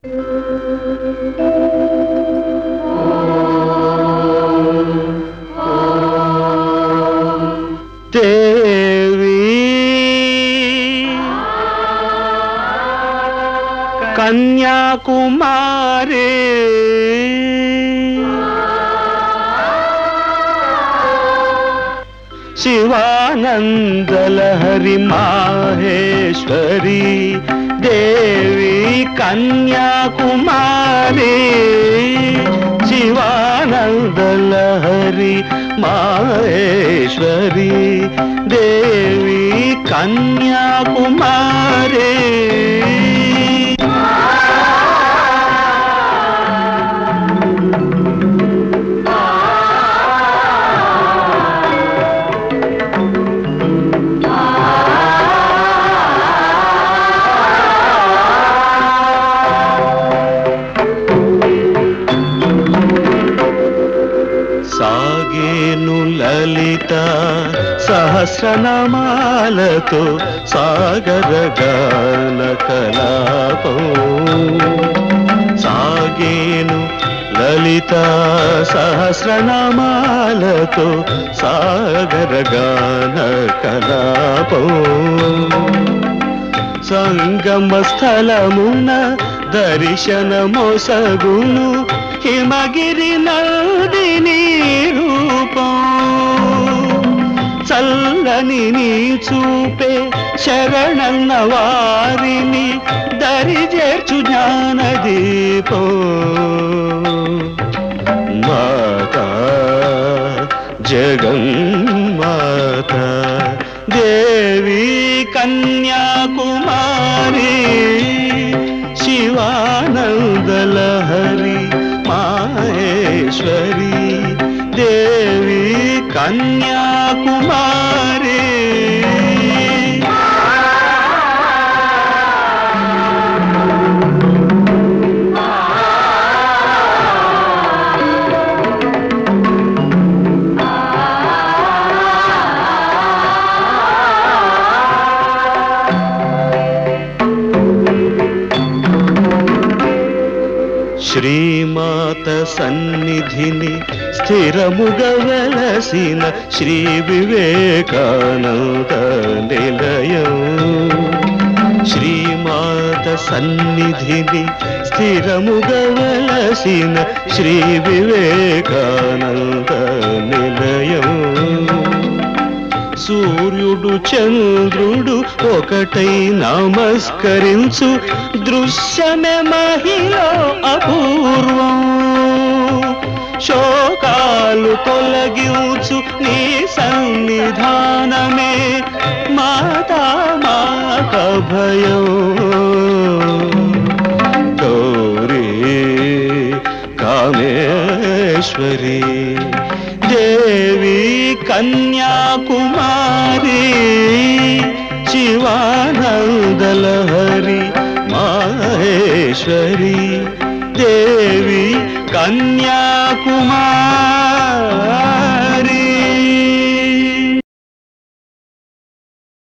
దేవి కన్యాకుమారి శివానందలహరి మాహేశ్వరి దేవి కన్యాకుమారి శివానందలహరి మాహేశ్వరి దేవి కన్యాకుమారి సాగేను లలిత సహస్రనామాలతో సాగర గాన కలాపం సాగేను లలిత సహస్రనామాలతో సాగర గాన కలాపం సంగమ స్థలమున దర్శనమొసగును హిమగిరి నదిని రూపం చల్లని నీ చూపే శరణన్న వారిని దరి చేర్చు జ్ఞానదీపం మాతా జగన్మాత దేవి కన్యాకుమారి శివానందలహరి మాహేశ్వరి దేవి కన్యాకుమారి శ్రీమాత సన్నిధిని స్థిరముగ వెలసిన శ్రీ వివేకానంద నిలయం శ్రీమాత సన్నిధిని స్థిరముగ వెలసిన శ్రీ వివేకానంద నిలయం సూర్యుడు చంద్రుడు ఒకటై నమస్కరించు దృశ్యమే మహిళ అపూర్వం శోకాలు తొలగించు నీ సన్నిధానమే మాతా మాత భయం గౌరీ కామేశ్వరి దేవి కన్యాకుమారి శివానందలహరి మాహేశ్వరి దేవి కన్యాకుమారి